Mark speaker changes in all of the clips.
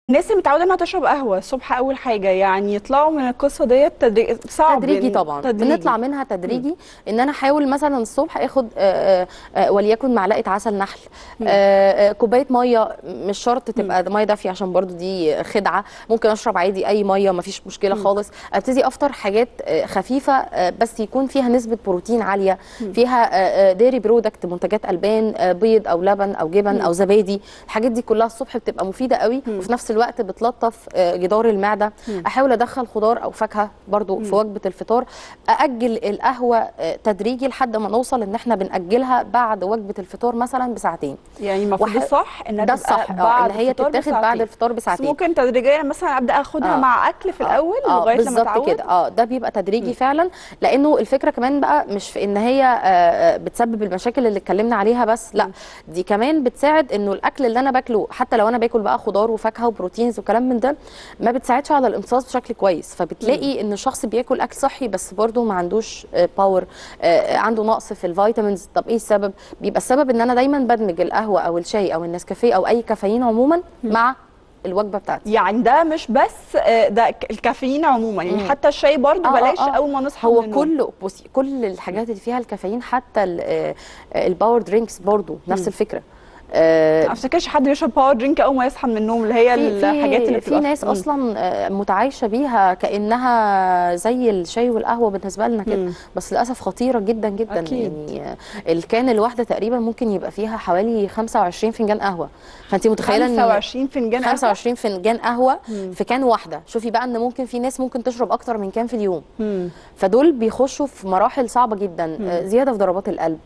Speaker 1: الناس اللي متعوده انها تشرب قهوه الصبح اول حاجه يعني يطلعوا من القصه ديت تدريج صعب
Speaker 2: تدريجي
Speaker 1: يعني
Speaker 2: طبعا
Speaker 1: تدريجي.
Speaker 2: بنطلع منها تدريجي ان انا احاول مثلا الصبح اخد آه، آه، آه، وليكن معلقه عسل نحل آه، آه، كوبايه ميه مش شرط تبقى ميه دافيه عشان برضو دي خدعه ممكن اشرب عادي اي ميه مفيش مشكله خالص ابتدي افطر حاجات آه، خفيفه آه، بس يكون فيها نسبه بروتين عاليه فيها ديري برودكت منتجات البان آه، بيض او لبن او جبن او زبادي الحاجات دي كلها الصبح بتبقى مفيده قوي وفي نفس الوقت بتلطف آه، جدار المعده احاول ادخل خضار او فاكهه برضو في وجبه الفطار ااجل القهوه آه، تدريجي لحد ما نوصل ان احنا بناجلها بعد وجبه الفطار مثلا بساعتين
Speaker 1: يعني المفروض
Speaker 2: وح-
Speaker 1: الصح انها
Speaker 2: ده
Speaker 1: تبقى
Speaker 2: الصح اه
Speaker 1: بعد
Speaker 2: ان هي
Speaker 1: الفطار
Speaker 2: تتاخد بعد
Speaker 1: بساعتين.
Speaker 2: الفطار
Speaker 1: بس
Speaker 2: بساعتين
Speaker 1: ممكن تدريجيا مثلا ابدا اخدها
Speaker 2: آه.
Speaker 1: مع اكل في الاول
Speaker 2: اه
Speaker 1: لغايه لما
Speaker 2: بالظبط
Speaker 1: اتعود
Speaker 2: كده اه ده بيبقى تدريجي فعلا لانه الفكره كمان بقى مش في ان هي آه، آه، بتسبب المشاكل اللي اتكلمنا عليها بس لا دي كمان بتساعد انه الاكل اللي انا باكله حتى لو انا باكل بقى خضار وفاكهه وبروتينز وكلام من ده ما بتساعدش على الامتصاص بشكل كويس فبتلاقي ان الشخص بياكل اكل صحي بس برضه ما عندوش آه، باور آه، عنده نقص في الفيتامينز طب ايه السبب بيبقى السبب ان انا دايما بدمج القهوه او الشاي او النسكافيه او اي كافيين عموما مع الوجبه بتاعتي
Speaker 1: يعني ده مش بس آه، ده ك- الكافيين عموما يعني
Speaker 2: مم.
Speaker 1: حتى الشاي برضو
Speaker 2: آه، آه،
Speaker 1: بلاش
Speaker 2: آه.
Speaker 1: اول ما نصحى
Speaker 2: هو
Speaker 1: من النوم.
Speaker 2: كله بصي كل الحاجات اللي فيها الكافيين حتى ال- آه، آه، الباور درينكس برضو نفس الفكره آه،
Speaker 1: ما افتكرش حد بيشرب باور درينك اول ما يصحى من النوم اللي هي
Speaker 2: في
Speaker 1: الحاجات اللي
Speaker 2: في, في
Speaker 1: بتبقى
Speaker 2: ناس
Speaker 1: مم.
Speaker 2: اصلا آه، متعايشه بيها كانها زي الشاي والقهوه بالنسبه لنا كده
Speaker 1: مم.
Speaker 2: بس للاسف خطيره جدا جدا
Speaker 1: أكيد.
Speaker 2: يعني آه، الكان الواحده تقريبا ممكن يبقى فيها حوالي 25 فنجان قهوه فانت متخيله ان
Speaker 1: 25 فنجان قهوة؟
Speaker 2: 25 فنجان قهوه
Speaker 1: مم.
Speaker 2: في كان واحده شوفي بقى ان ممكن في ناس ممكن تشرب اكتر من كان في اليوم
Speaker 1: مم.
Speaker 2: فدول بيخشوا في مراحل صعبه جدا آه، زياده في ضربات القلب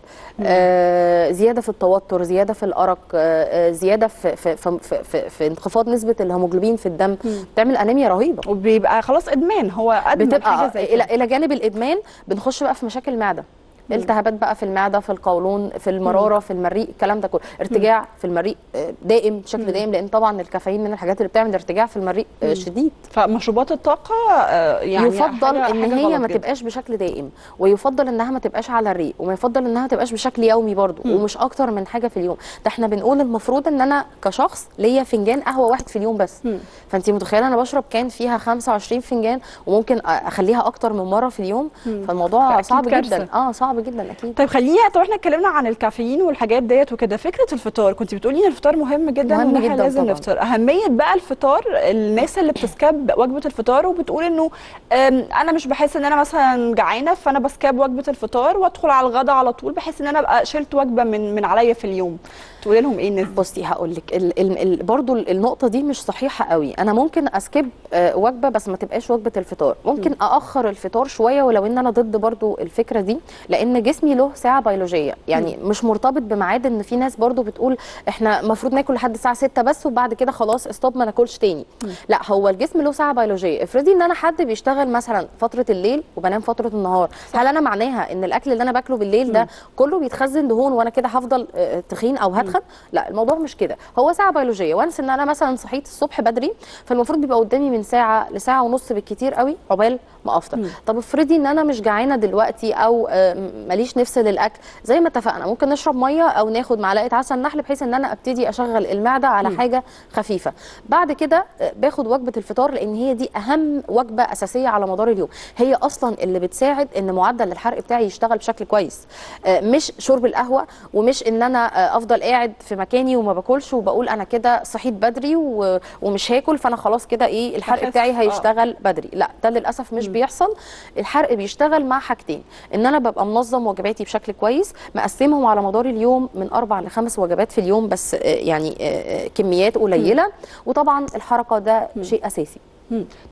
Speaker 2: آه، زياده في التوتر زياده في الارق آه، آه، زياده في في في, في, في, في انخفاض نسبه الهيموجلوبين في الدم بتعمل انيميا رهيبه
Speaker 1: وبيبقى خلاص ادمان هو ادمن
Speaker 2: بتبقى
Speaker 1: حاجه زي
Speaker 2: الى
Speaker 1: كده
Speaker 2: الى جانب الادمان بنخش بقى في مشاكل المعده التهابات بقى في المعده في القولون في المراره في المريء الكلام ده كله ارتجاع في المريء آه، دائم بشكل دائم لان طبعا الكافيين من الحاجات اللي بتعمل ارتجاع في المريء آه، شديد
Speaker 1: فمشروبات الطاقه آه، يعني
Speaker 2: يفضل
Speaker 1: حاجة-
Speaker 2: ان
Speaker 1: حاجة
Speaker 2: هي
Speaker 1: غلط
Speaker 2: ما
Speaker 1: جدا.
Speaker 2: تبقاش بشكل دائم ويفضل انها ما تبقاش على الريق وما يفضل انها ما تبقاش بشكل يومي برضو ومش اكتر من حاجه في اليوم ده احنا بنقول المفروض ان انا كشخص ليا فنجان قهوه واحد في اليوم بس فانت متخيله انا بشرب كان فيها 25 فنجان وممكن اخليها اكتر من مره في اليوم فالموضوع
Speaker 1: فأكيد
Speaker 2: صعب
Speaker 1: كارثة.
Speaker 2: جدا اه صعب جدا اكيد
Speaker 1: طيب خليني طب احنا اتكلمنا عن الكافيين والحاجات ديت وكده فكره الفطار كنت بتقولي ان الفطار مهم جدا
Speaker 2: مهم
Speaker 1: وان احنا
Speaker 2: جداً
Speaker 1: لازم
Speaker 2: طبعاً.
Speaker 1: نفطر اهميه بقى الفطار الناس اللي بتسكاب وجبه الفطار وبتقول انه أم، انا مش بحس ان انا مثلا جعانه فانا بسكاب وجبه الفطار وادخل على الغدا على طول بحس ان انا ابقى شلت وجبه من من عليا في اليوم تقولي لهم ايه الناس دي؟
Speaker 2: بصي هقول لك ال ال ال برضو النقطه دي مش صحيحه قوي انا ممكن اسكيب آه، وجبه بس ما تبقاش وجبه الفطار ممكن ااخر الفطار شويه ولو ان انا ضد برضو الفكره دي لان جسمي له ساعه بيولوجيه يعني مش مرتبط بميعاد ان في ناس برضو بتقول احنا المفروض ناكل لحد الساعه 6 بس وبعد كده خلاص استوب ما ناكلش تاني لا هو الجسم له ساعه بيولوجيه افرضي ان انا حد بيشتغل مثلا فتره الليل وبنام فتره النهار هل انا معناها ان الاكل اللي انا باكله بالليل ده كله بيتخزن دهون وانا كده هفضل آه، تخين او هتخن لا الموضوع مش كده هو ساعه بيولوجيه وانس ان انا مثلا صحيت الصبح بدري فالمفروض بيبقى قدامي من ساعه لساعه ونص بالكتير قوي عقبال ما افطر طب افرضي ان انا مش جعانه دلوقتي او آه، م- ماليش نفس للاكل زي ما اتفقنا ممكن نشرب ميه او ناخد معلقه عسل نحل بحيث ان انا ابتدي اشغل المعده على حاجه خفيفه بعد كده آه، باخد وجبه الفطار لان هي دي اهم وجبه اساسيه على مدار اليوم هي اصلا اللي بتساعد ان معدل الحرق بتاعي يشتغل بشكل كويس آه، مش شرب القهوه ومش ان انا آه، افضل قاعد في مكاني وما باكلش وبقول انا كده صحيت بدري و- ومش هاكل فانا خلاص كده ايه الحرق
Speaker 1: هخس.
Speaker 2: بتاعي
Speaker 1: آه.
Speaker 2: هيشتغل بدري لا ده للاسف مش بيحصل الحرق بيشتغل مع حاجتين ان انا ببقى منظم وجباتي بشكل كويس مقسمهم على مدار اليوم من اربع لخمس وجبات في اليوم بس آه، يعني آه، آه، كميات قليله وطبعا الحركه ده شيء اساسي